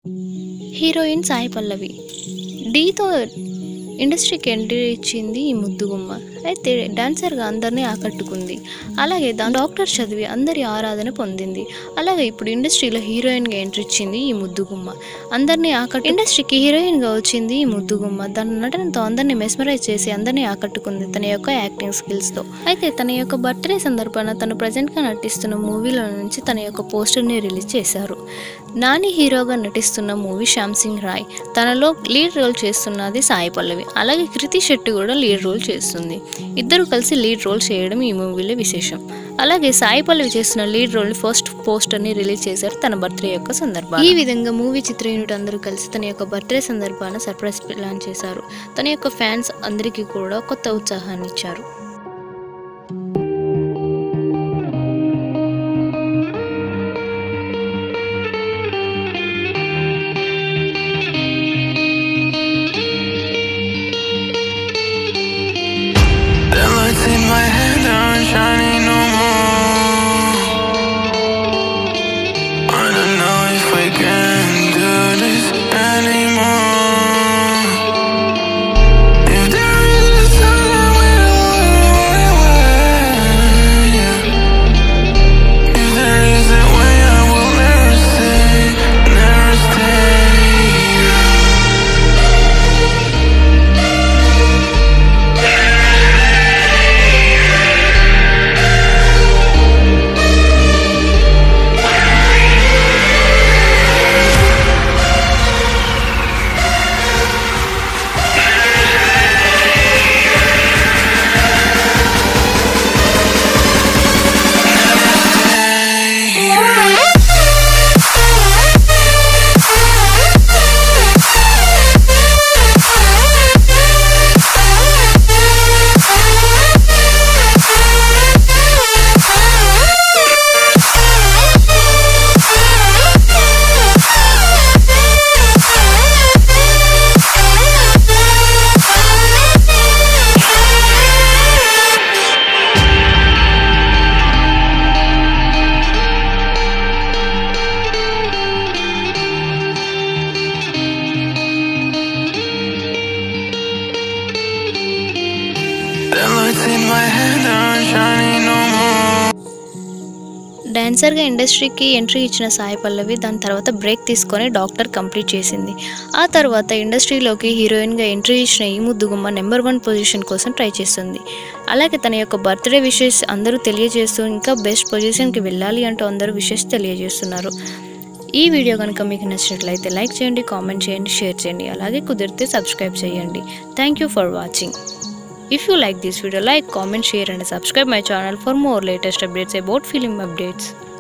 Heroine Sai పల్లవి డీతో ఇండస్ట్రీకి entry ఇచ్చింది ఈ ముద్దుగుమ్మ అయితే డాన్సర్గా అందరినీ ఆకట్టుకుంది అలాగే దా డాక్టర్ చదివి అందరి ఆరాధన పొందింది అలాగే ఇప్పుడు ఇండస్ట్రీలో హీరోయిన్గా ఎంట్రీ ఇచ్చింది ఈ ముద్దుగుమ్మ అందరినీ ఆకట్టు ఇండస్ట్రీకి హీరోయిన్గా వచ్చింది ఈ ముద్దుగుమ్మ తన నటనతో అందరినీ మెస్మరైజ్ చేసి అందరినీ ఆకట్టుకుంది తన యొక్క యాక్టింగ్ స్కిల్స్తో అయితే తన యొక్క బర్త్డే సందర్భాన తను ప్రజెంట్గా నటిస్తున్న మూవీలో నుంచి తన యొక్క పోస్టర్ని రిలీజ్ చేశారు నాని హీరోగా నటిస్తున్న మూవీ శ్యామ్ సింగ్ రాయ్ తనలో లీడ్ రోల్ చేస్తున్నది సాయి పల్లవి అలాగే కృతి శెట్టి కూడా లీడ్ రోల్ చేస్తుంది ఇద్దరు కలిసి లీడ్ రోల్ చేయడం ఈ మూవీలో విశేషం అలాగే సాయి పల్లవి చేస్తున్న లీడ్ రోల్ ఫస్ట్ పోస్టర్ని రిలీజ్ చేశారు తన బర్త్డే యొక్క సందర్భం ఈ విధంగా మూవీ చిత్ర యూనిట్ అందరూ కలిసి తన యొక్క బర్త్డే సందర్భాన సర్ప్రైజ్ ప్లాన్ చేశారు తన యొక్క ఫ్యాన్స్ అందరికీ కూడా కొత్త ఉత్సాహాన్ని ఇచ్చారు The lights in my head aren't shining no more. I don't know if we can do this anymore. If there is a sun, I will away. If there is a way, I will never stay, never stay. The lights in my head aren't shining no more. డాన్సర్గా ఇండస్ట్రీకి entry ఇచ్చిన సాయి పల్లవి దాని తర్వాత break తీసుకొని doctor complete చేసింది ఆ తర్వాత ఇండస్ట్రీలోకి హీరోయిన్గా ఎంట్రీ ఇచ్చిన ఈ ముద్దుగుమ్మ నెంబర్ వన్ పొజిషన్ కోసం ట్రై చేస్తుంది అలాగే తన యొక్క బర్త్డే విషెస్ అందరూ తెలియజేస్తూ ఇంకా బెస్ట్ పొజిషన్కి వెళ్ళాలి అంటూ అందరూ విషెస్ తెలియజేస్తున్నారు ఈ వీడియో కనుక మీకు నచ్చినట్లయితే లైక్ చేయండి కామెంట్ చేయండి షేర్ చేయండి అలాగే కుదిరితే సబ్స్క్రైబ్ చేయండి thank you for watching If you like this video, like, comment, share and subscribe my channel for more latest updates about film updates.